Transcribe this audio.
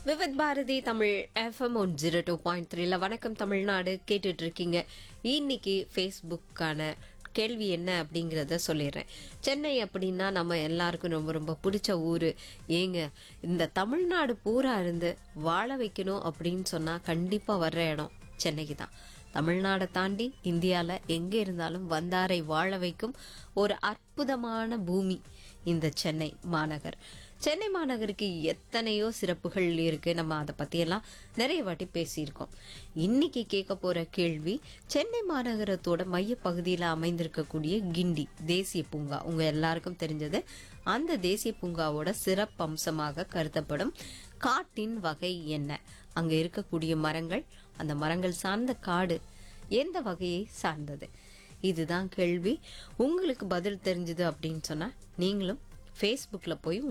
Vividh Bharati Tamil FM one zero two point த்ரீல வணக்கம் தமிழ்நாடு கேட்டுட்டு இருக்கீங்க இன்னைக்கு ஃபேஸ்புக்கான கேள்வி என்ன அப்படிங்கிறத சொல்லிடுறேன் சென்னை அப்படின்னா நம்ம எல்லாருக்கும் ரொம்ப ரொம்ப பிடிச்ச ஊர் ஏங்க இந்த தமிழ்நாடு பூரா இருந்து வாழ வைக்கணும் அப்படின்னு சொன்னால் கண்டிப்பாக வர்ற இடம் சென்னைக்கு தான் தமிழ்நாடை தாண்டி இந்தியாவில் எங்கே இருந்தாலும் வந்தாரை வாழ வைக்கும் ஒரு அற்புதமான பூமி இந்த சென்னை மாநகர் சென்னை மாநகருக்கு எத்தனையோ சிறப்புகள் இருக்கு நம்ம அதை பத்தியெல்லாம் நிறைய வாட்டி பேசியிருக்கோம் இன்னைக்கு கேட்க போற கேள்வி சென்னை மாநகரத்தோட மைய பகுதியில் அமைந்திருக்கக்கூடிய கிண்டி தேசிய பூங்கா உங்க எல்லாருக்கும் தெரிஞ்சது அந்த தேசிய பூங்காவோட சிறப்பம்சமாக கருதப்படும் காட்டின் வகை என்ன அங்க இருக்கக்கூடிய மரங்கள் அந்த மரங்கள் சார்ந்த காடு எந்த வகையை சார்ந்தது இதுதான் கேள்வி உங்களுக்கு பதில் தெரிஞ்சது அப்படின்னு சொன்னா நீங்களும் ஃபேஸ்புக்கில் போய்